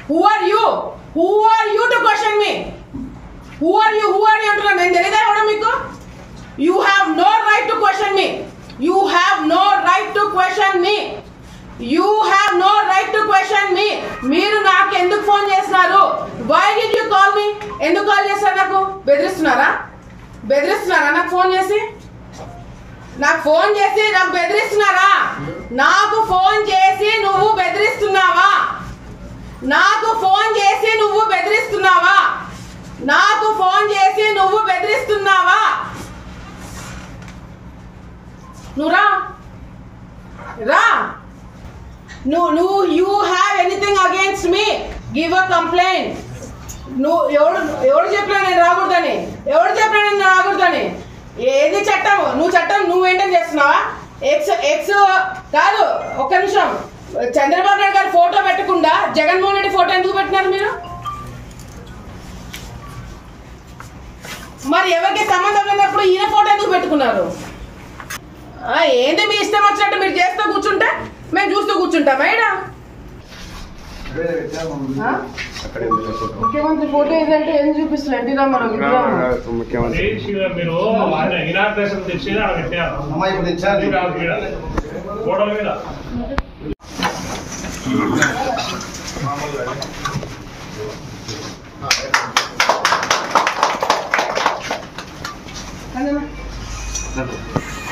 Who are you who are you to question me who are you who are you అంటున్నాను నేను తెలియదా ఎవడో మీకు you have no right to question me you have no right to question me you have no right to question me మీరు నాకు ఎందుకు phone చేస్తున్నారు why did you call me ఎందుకు కాల్ చేస్తారు నాకు బెదిరిస్తున్నారా బెదిరిస్తున్నారా నాకు ఫోన్ చేసి నాకు ఫోన్ చేసి నాకు బెదిరిస్తున్నారా నాకు ఫోన్ చేసి నువ్వు బెదిరిస్తున్నావా నాకు ఫోన్ చేసి నువ్వు బెదిరిస్తున్నావా నాకు ఫోన్ చేసి నువ్వు బెదిరిస్తున్నావా నువ్వు రా రా నువ్వు నువ్వు you have anything against me give a complaint నువ్వు ఎవడు ఎవడు చెప్పినా నేను రాకూడదని ఎవడు చెప్పినా నేను రాకూడదని ఏది చట్టం నువ్వు చట్టం నువ్వు మెయింటైన్ చేస్తున్నావా ఎక్స్ ఎక్స్ కాదు ఒక్క నిమిషం చంద్రబాబు నాయుడు గారి ఫోటో పెట్టకుండా జగన్మోహన్ రెడ్డి ఫోటో ఎందుకు పెట్టినారు మీరు మరి ఎవరికి సంబంధం లేనప్పుడు ఈయన ఫోటో ఎందుకు పెట్టుకున్నారు ఆ, ఏంది మీ ఇష్టం వచ్చినట్టు మీరు చేస్తూ కూర్చుంటే మేము చూస్తూ కూర్చుంటాం మేడం ముఖ్యమంత్రి ఫోటో ఏదంటే ఏం చూపిస్తున్నారు ఎన్టీ రామారావు విగ్రహం ముఖ్యమంత్రి మీరు ఇనాగ్రేషన్ తెచ్చి ఆడ పెట్టారు అమ్మాయి ఇప్పుడు తెచ్చారు ఇది కాదు ఈడ. ఫోటోల మీద అదేనా?